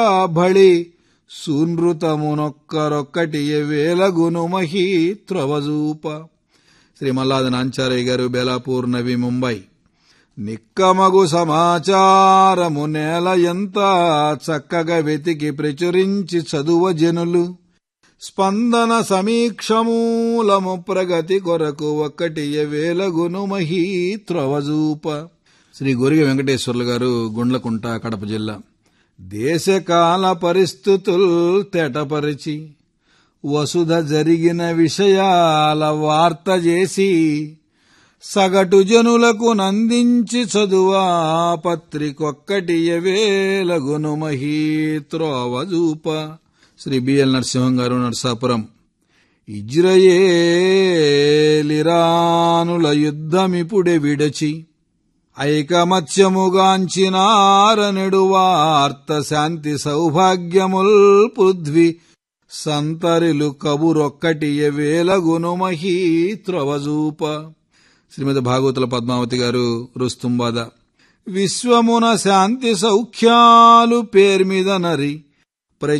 బళి సూనృతమునొక్కరొక్కటి వేలగును మహీ త్రవజూప శ్రీ మల్లాద నాంచారయ్య గారు బెలాపూర్ నవి ముంబై నిక్కమగు సమాచారము నేల ఎంత చక్కగా వెతికి ప్రచురించి చదువ జనులు స్పందన సమీక్షమూలము ప్రగతి కొరకు ఒక్కటి వేలగును మహీ త్రవజూప శ్రీ గోరిగ వెంకటేశ్వర్లు గారు గుండ్లకుంట కడప జిల్లా దేశకాల పరిస్థితులు తెటపరిచి వసుధ జరిగిన విషయాల వార్త చేసి సగటు జనులకు నందించి చదువా పత్రికొక్కటి వేలగును మహీ త్రోవజూప శ్రీ బిఎల్ నరసింహం గారు నర్సాపురం ఇజ్రయేలిరానుల యుద్ధమిపుడే విడచి ఐకమత్యముగాంచినారనెడు వార్త శాంతి సౌభాగ్యముల్ పృథ్వీ సంతరిలు కబురొక్కటి వేలగును మహీ త్రవజూప శ్రీమతి భాగవతుల పద్మావతి గారు రుస్తుంబాద విశ్వమున శాంతి సౌఖ్యాలు పేర్మిద నరి